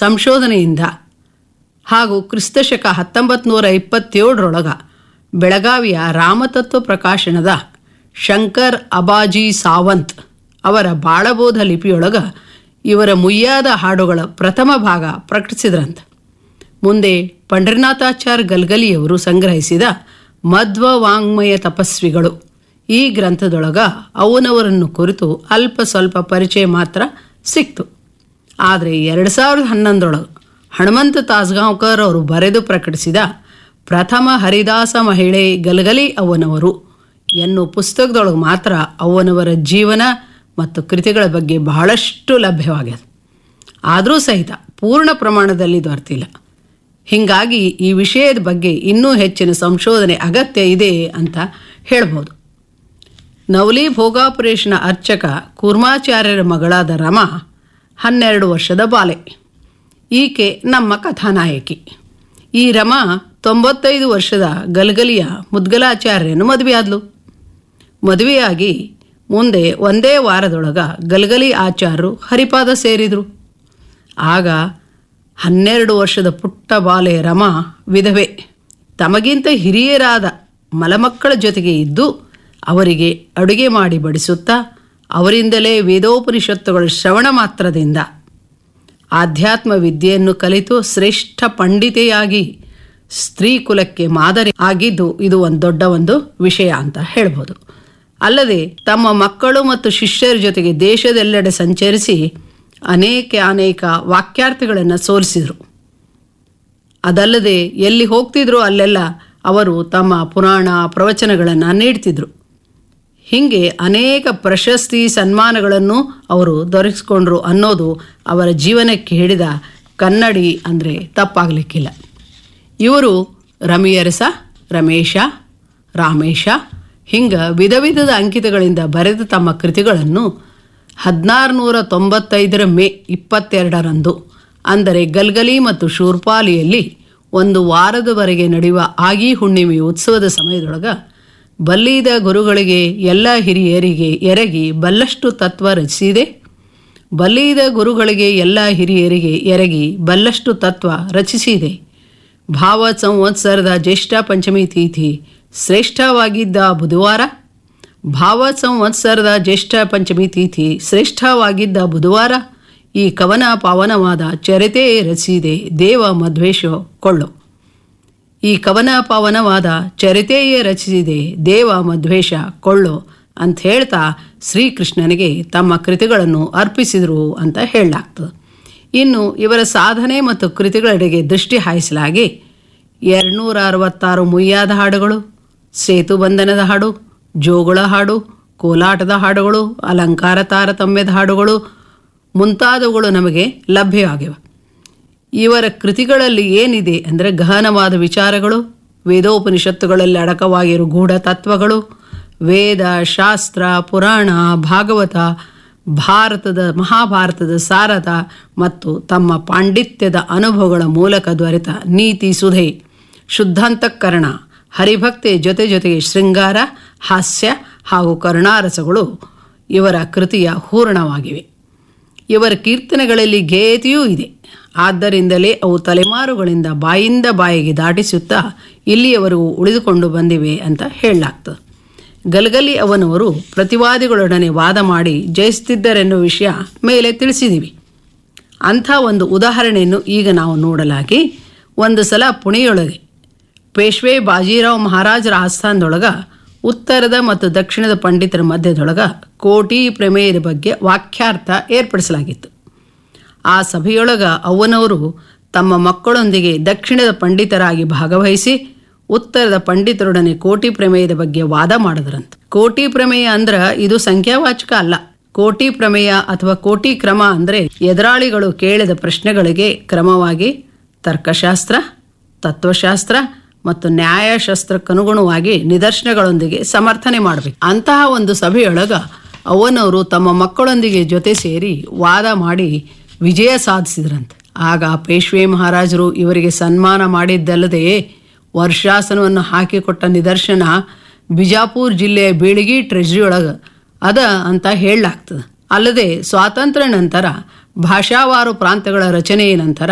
ಸಂಶೋಧನೆಯಿಂದ ಹಾಗೂ ಕ್ರಿಸ್ತಶಕ ಹತ್ತೊಂಬತ್ತು ನೂರ ಇಪ್ಪತ್ತೇಳರೊಳಗ ಬೆಳಗಾವಿಯ ರಾಮತತ್ವ ಪ್ರಕಾಶನದ ಶಂಕರ್ ಅಬಾಜಿ ಸಾವಂತ್ ಅವರ ಬಾಳಬೋಧ ಲಿಪಿಯೊಳಗ ಇವರ ಮುಯ್ಯಾದ ಹಾಡುಗಳ ಪ್ರಥಮ ಭಾಗ ಪ್ರಕಟಿಸಿದ್ರಂತ ಮುಂದೆ ಪಂಡ್ರನಾಥಾಚಾರ್ ಗಲ್ಗಲಿಯವರು ಸಂಗ್ರಹಿಸಿದ ಮಧ್ವ ವಾಂಗ್ಮಯ ತಪಸ್ವಿಗಳು ಈ ಗ್ರಂಥದೊಳಗ ಅವನವರನ್ನು ಕುರಿತು ಅಲ್ಪ ಸ್ವಲ್ಪ ಪರಿಚಯ ಮಾತ್ರ ಸಿಕ್ತು ಆದರೆ ಎರಡು ಸಾವಿರದ ಹನ್ನೊಂದರೊಳಗೆ ಹನುಮಂತ ತಾಸ್ಗಾಂವ್ಕರ್ ಅವರು ಬರೆದು ಪ್ರಕಟಿಸಿದ ಪ್ರಥಮ ಹರಿದಾಸ ಮಹಿಳೆ ಗಲಗಲಿ ಅವನವರು ಎನ್ನುವ ಪುಸ್ತಕದೊಳಗೆ ಮಾತ್ರ ಅವನವರ ಜೀವನ ಮತ್ತು ಕೃತಿಗಳ ಬಗ್ಗೆ ಬಹಳಷ್ಟು ಲಭ್ಯವಾಗ್ಯದ ಆದರೂ ಸಹಿತ ಪೂರ್ಣ ಪ್ರಮಾಣದಲ್ಲಿ ದೊರೆತಿಲ್ಲ ಹೀಗಾಗಿ ಈ ವಿಷಯದ ಬಗ್ಗೆ ಇನ್ನೂ ಹೆಚ್ಚಿನ ಸಂಶೋಧನೆ ಅಗತ್ಯ ಇದೆ ಅಂತ ಹೇಳ್ಬೋದು ನವಲಿ ಭೋಗಾಪುರೇಶನ ಅರ್ಚಕ ಕೂರ್ಮಾಚಾರ್ಯರ ಮಗಳಾದ ರಮಾ ಹನ್ನೆರಡು ವರ್ಷದ ಬಾಲೆ ಈಕೆ ನಮ್ಮ ಕಥಾನಾಯಕಿ ಈ ರಮಾ ತೊಂಬತ್ತೈದು ವರ್ಷದ ಗಲಗಲಿಯ ಮುದ್ಗಲಾಚಾರ್ಯನು ಮದುವೆಯಾದ್ಲು ಮದುವೆಯಾಗಿ ಮುಂದೆ ಒಂದೇ ವಾರದೊಳಗ ಗಲಗಲಿ ಆಚಾರ್ಯರು ಹರಿಪಾದ ಸೇರಿದರು ಆಗ ಹನ್ನೆರಡು ವರ್ಷದ ಪುಟ್ಟ ಬಾಲೆ ರಮಾ ವಿಧವೆ ತಮಗಿಂತ ಹಿರಿಯರಾದ ಮಲಮಕ್ಕಳ ಜೊತೆಗೆ ಇದ್ದು ಅವರಿಗೆ ಅಡುಗೆ ಮಾಡಿ ಬಡಿಸುತ್ತಾ ಅವರಿಂದಲೇ ವೇದೋಪನಿಷತ್ತುಗಳ ಶ್ರವಣ ಮಾತ್ರದಿಂದ ಆಧ್ಯಾತ್ಮ ವಿದ್ಯೆಯನ್ನು ಕಲಿತು ಶ್ರೇಷ್ಠ ಪಂಡಿತೆಯಾಗಿ ಸ್ತ್ರೀ ಕುಲಕ್ಕೆ ಮಾದರಿ ಆಗಿದ್ದು ಇದು ಒಂದು ದೊಡ್ಡ ಒಂದು ವಿಷಯ ಅಂತ ಹೇಳ್ಬೋದು ಅಲ್ಲದೆ ತಮ್ಮ ಮಕ್ಕಳು ಮತ್ತು ಶಿಷ್ಯರ ಜೊತೆಗೆ ದೇಶದೆಲ್ಲೆಡೆ ಸಂಚರಿಸಿ ಅನೇಕ ಅನೇಕ ವಾಕ್ಯಾರ್ಥಗಳನ್ನು ಸೋಲಿಸಿದರು ಅದಲ್ಲದೆ ಎಲ್ಲಿ ಹೋಗ್ತಿದ್ರು ಅಲ್ಲೆಲ್ಲ ಅವರು ತಮ್ಮ ಪುರಾಣ ಪ್ರವಚನಗಳನ್ನು ನೀಡ್ತಿದ್ರು ಹೀಗೆ ಅನೇಕ ಪ್ರಶಸ್ತಿ ಸನ್ಮಾನಗಳನ್ನು ಅವರು ದೊರಕಿಸ್ಕೊಂಡ್ರು ಅನ್ನೋದು ಅವರ ಜೀವನಕ್ಕೆ ಹಿಡಿದ ಕನ್ನಡಿ ಅಂದರೆ ತಪ್ಪಾಗಲಿಕ್ಕಿಲ್ಲ ಇವರು ರಮಿಯರಸ ರಮೇಶ ರಾಮೇಶ ಹಿಂಗೆ ವಿಧ ವಿಧದ ಅಂಕಿತಗಳಿಂದ ಬರೆದ ತಮ್ಮ ಕೃತಿಗಳನ್ನು ಹದಿನಾರು ನೂರ ತೊಂಬತ್ತೈದರ ಮೇ ಇಪ್ಪತ್ತೆರಡರಂದು ಅಂದರೆ ಗಲ್ಗಲಿ ಮತ್ತು ಶೂರ್ಪಾಲಿಯಲ್ಲಿ ಒಂದು ವಾರದವರೆಗೆ ನಡೆಯುವ ಆಗಿ ಹುಣ್ಣಿಮೆ ಉತ್ಸವದ ಸಮಯದೊಳಗ ಬಲ್ಲಿದ ಗುರುಗಳಿಗೆ ಎಲ್ಲ ಹಿರಿಯರಿಗೆ ಎರಗಿ ಬಲ್ಲಷ್ಟು ತತ್ವ ರಚಿಸಿದೆ ಬಲ್ಲಿದ ಗುರುಗಳಿಗೆ ಎಲ್ಲ ಹಿರಿಯರಿಗೆ ಎರಗಿ ಬಲ್ಲಷ್ಟು ತತ್ವ ರಚಿಸಿದೆ ಭಾವ ಸಂವತ್ಸರದ ಜ್ಯೇಷ್ಠ ಪಂಚಮಿ ತಿಥಿ ಶ್ರೇಷ್ಠವಾಗಿದ್ದ ಬುಧವಾರ ಭಾವ ಸಂವತ್ಸರದ ಜ್ಯೇಷ್ಠ ಪಂಚಮಿ ತಿಥಿ ಶ್ರೇಷ್ಠವಾಗಿದ್ದ ಬುಧವಾರ ಈ ಕವನ ಪಾವನವಾದ ಚರಿತೆ ರಚಿಸಿದೆ ದೇವ ಮಧ್ವೇಶ ಕೊಳ್ಳು ಈ ಕವನ ಪಾವನವಾದ ಚರಿತೆಯೇ ರಚಿಸಿದೆ ದೇವ ಮಧ್ವೇಷ ಕೊಳ್ಳು ಅಂತ ಹೇಳ್ತಾ ಶ್ರೀಕೃಷ್ಣನಿಗೆ ತಮ್ಮ ಕೃತಿಗಳನ್ನು ಅರ್ಪಿಸಿದರು ಅಂತ ಹೇಳಲಾಗ್ತದೆ ಇನ್ನು ಇವರ ಸಾಧನೆ ಮತ್ತು ಕೃತಿಗಳೆಡೆಗೆ ದೃಷ್ಟಿ ಹಾಯಿಸಲಾಗಿ ಎರಡುನೂರ ಅರವತ್ತಾರು ಮುಯ್ಯಾದ ಹಾಡುಗಳು ಸೇತುಬಂಧನದ ಹಾಡು ಜೋಗುಳ ಹಾಡು ಕೋಲಾಟದ ಹಾಡುಗಳು ಅಲಂಕಾರ ತಾರತಮ್ಯದ ಹಾಡುಗಳು ಮುಂತಾದವುಗಳು ನಮಗೆ ಲಭ್ಯವಾಗಿವೆ ಇವರ ಕೃತಿಗಳಲ್ಲಿ ಏನಿದೆ ಅಂದರೆ ಗಹನವಾದ ವಿಚಾರಗಳು ವೇದೋಪನಿಷತ್ತುಗಳಲ್ಲಿ ಅಡಕವಾಗಿರೋ ಗೂಢ ತತ್ವಗಳು ವೇದ ಶಾಸ್ತ್ರ ಪುರಾಣ ಭಾಗವತ ಭಾರತದ ಮಹಾಭಾರತದ ಸಾರದ ಮತ್ತು ತಮ್ಮ ಪಾಂಡಿತ್ಯದ ಅನುಭವಗಳ ಮೂಲಕ ದೊರೆತ ನೀತಿ ಸುಧೆ ಶುದ್ಧಾಂತಃಕರಣ ಹರಿಭಕ್ತಿ ಜೊತೆ ಜೊತೆಗೆ ಶೃಂಗಾರ ಹಾಸ್ಯ ಹಾಗೂ ಕರುಣಾರಸಗಳು ಇವರ ಕೃತಿಯ ಹೂರಣವಾಗಿವೆ ಇವರ ಕೀರ್ತನೆಗಳಲ್ಲಿ ಗೇಯತೆಯೂ ಇದೆ ಆದ್ದರಿಂದಲೇ ಅವು ತಲೆಮಾರುಗಳಿಂದ ಬಾಯಿಂದ ಬಾಯಿಗೆ ದಾಟಿಸುತ್ತಾ ಇಲ್ಲಿಯವರೆಗೂ ಉಳಿದುಕೊಂಡು ಬಂದಿವೆ ಅಂತ ಹೇಳಲಾಗ್ತದೆ ಗಲಗಲಿ ಅವನವರು ಪ್ರತಿವಾದಿಗಳೊಡನೆ ವಾದ ಮಾಡಿ ಜಯಿಸುತ್ತಿದ್ದರೆನ್ನುವ ವಿಷಯ ಮೇಲೆ ತಿಳಿಸಿದ್ದೀವಿ ಅಂಥ ಒಂದು ಉದಾಹರಣೆಯನ್ನು ಈಗ ನಾವು ನೋಡಲಾಗಿ ಒಂದು ಸಲ ಪುಣೆಯೊಳಗೆ ಪೇಶ್ವೆ ಬಾಜಿರಾವ್ ಮಹಾರಾಜರ ಆಸ್ಥಾನದೊಳಗ ಉತ್ತರದ ಮತ್ತು ದಕ್ಷಿಣದ ಪಂಡಿತರ ಮಧ್ಯದೊಳಗ ಕೋಟಿ ಪ್ರಮೇಯದ ಬಗ್ಗೆ ವಾಕ್ಯಾರ್ಥ ಏರ್ಪಡಿಸಲಾಗಿತ್ತು ಆ ಸಭೆಯೊಳಗ ಅವನವರು ತಮ್ಮ ಮಕ್ಕಳೊಂದಿಗೆ ದಕ್ಷಿಣದ ಪಂಡಿತರಾಗಿ ಭಾಗವಹಿಸಿ ಉತ್ತರದ ಪಂಡಿತರೊಡನೆ ಕೋಟಿ ಪ್ರಮೇಯದ ಬಗ್ಗೆ ವಾದ ಮಾಡಿದ್ರಂತ ಕೋಟಿ ಪ್ರಮೇಯ ಅಂದ್ರ ಇದು ಸಂಖ್ಯಾವಾಚಕ ಅಲ್ಲ ಕೋಟಿ ಪ್ರಮೇಯ ಅಥವಾ ಕೋಟಿ ಕ್ರಮ ಅಂದ್ರೆ ಎದುರಾಳಿಗಳು ಕೇಳಿದ ಪ್ರಶ್ನೆಗಳಿಗೆ ಕ್ರಮವಾಗಿ ತರ್ಕಶಾಸ್ತ್ರ ತತ್ವಶಾಸ್ತ್ರ ಮತ್ತು ನ್ಯಾಯಶಾಸ್ತ್ರಕ್ಕನುಗುಣವಾಗಿ ನಿದರ್ಶನಗಳೊಂದಿಗೆ ಸಮರ್ಥನೆ ಮಾಡಬೇಕು ಅಂತಹ ಒಂದು ಸಭೆಯೊಳಗ ಅವನವರು ತಮ್ಮ ಮಕ್ಕಳೊಂದಿಗೆ ಜೊತೆ ಸೇರಿ ವಾದ ಮಾಡಿ ವಿಜಯ ಸಾಧಿಸಿದ್ರಂತೆ ಆಗ ಪೇಶ್ವೆ ಮಹಾರಾಜರು ಇವರಿಗೆ ಸನ್ಮಾನ ಮಾಡಿದ್ದಲ್ಲದೆ ವರ್ಷಾಸನವನ್ನು ಹಾಕಿಕೊಟ್ಟ ನಿದರ್ಶನ ಬಿಜಾಪುರ ಜಿಲ್ಲೆಯ ಬೀಳಗಿ ಟ್ರೆಜರಿ ಒಳಗೆ ಅದ ಅಂತ ಹೇಳಲಾಗ್ತದೆ ಅಲ್ಲದೆ ಸ್ವಾತಂತ್ರ್ಯ ನಂತರ ಭಾಷಾವಾರು ಪ್ರಾಂತಗಳ ರಚನೆಯ ನಂತರ